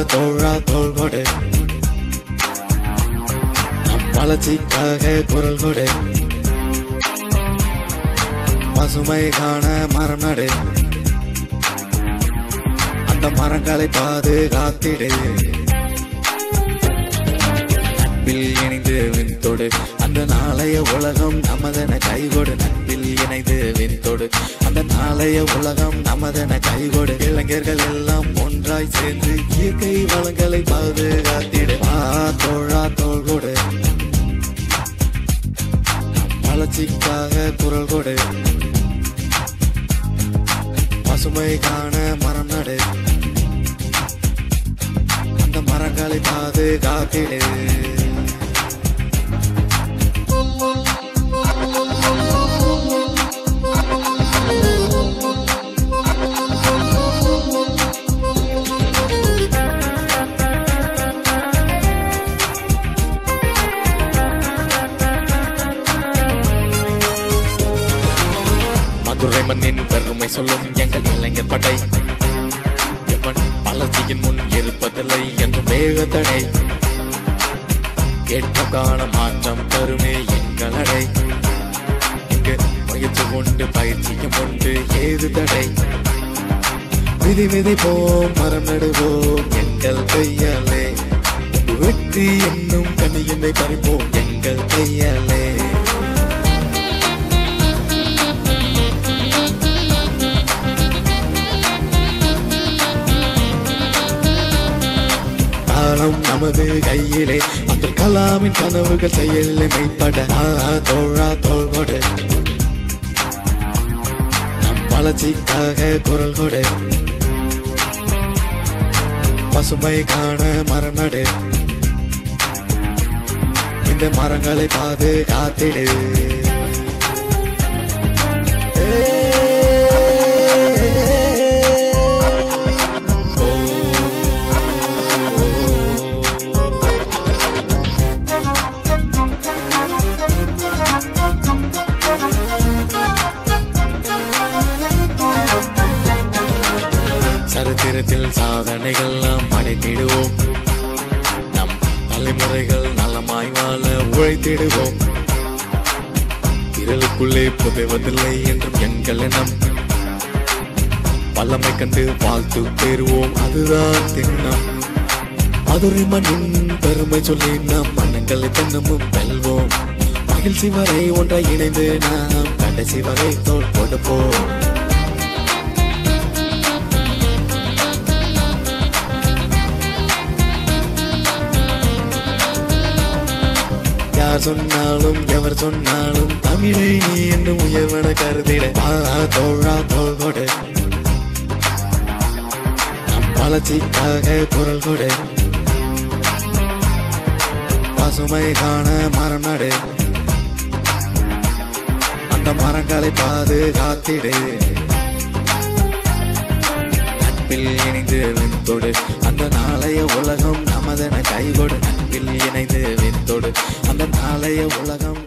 தோழா தோள் கொடு நம் வளர்ச்சிக்காக குரல் கொடு பசுமை காண மரம் நடு அந்த மரங்களை பாதுகாத்திடு நட்பில் இணைந்து விண்தொடு அந்த நாளைய உலகம் நமதென கைகொடு நட்பில் இணைந்து விண்தொடு அந்த நாளைய உலகம் நமதென கைகொடு இளைஞர்கள் எல்லாம் ஒன்றாய் சேர்ந்து இயற்கை வளங்களை பாதுகாத்திடு ஆ தோழா தோள் கொடு வளர்ச்சிக்காக குரல் கொடு பசுமை காண மரம் நடு அந்த மரங்களை பாதுகாத்திடு மதுரை மண்ணின் பெருமை சொல்லும் எங்கள் இளைஞர் படை எவன் வளர்ச்சியின் முன் இருப்பதில்லை என்று வேகத்தடை கேட்ட கால மாற்றம் தருமே எங்களடை இங்கு முயற்சி கொண்டு பயிற்சியும் உண்டு ஏது தடை விதி விதைப்போம் மரம் நடுவோம் எங்கள் கையாலே வெற்றி என்னும் கனியினை பறிப்போம் எங்கள் கையாலே காலம் நமது கையிலே அப்துல் கலாமின் கனவுகள் செயலில் மெய்ப்பட ஆ, தோழா தோள் கொடு நம் வளர்ச்சிக்காக குரல் கொடு பசுமை காண மரம் நடு இந்த மரங்களை பாதுகாத்திடு சரித்திரத்தில் சாதனைகள் நாம் படைத்திடுவோம் நம் தலைமுறைகள் நலமாய் வாழ உழைத்திடுவோம் இருளுக்குள்ளே புதைவதில்லை என்றும் எங்கள் எண்ணம் வல்லமை கண்டு வாழ்த்து பெறுவோம் அதுதான் திண்ணம் மதுரை மண்ணின் பெருமை சொல்லி நாம் மன்னங்களை தினமும் வெல்வோம் மகிழ்ச்சி வரை ஒன்றாய் இணைந்து நாம் கடைசி வரை தோல் கொடுப்போம் யார் சொன்னாலும் எவர் சொன்னாலும் தமிழை நீ என்று உயர்வன கருதிட ஆ, தோழா தோள் கொடு நம் வளர்ச்சிக்காக குரல் கொடு பசுமை காண மரம் நடு அந்த மரங்களை பாதுகாத்திடு நட்பில் இணைந்து விண்தொடு அந்த நாளைய உலகம் நமதென கைகொடு நட்பில் இணைந்து விண்தொடு அந்த நாளைய உலகம்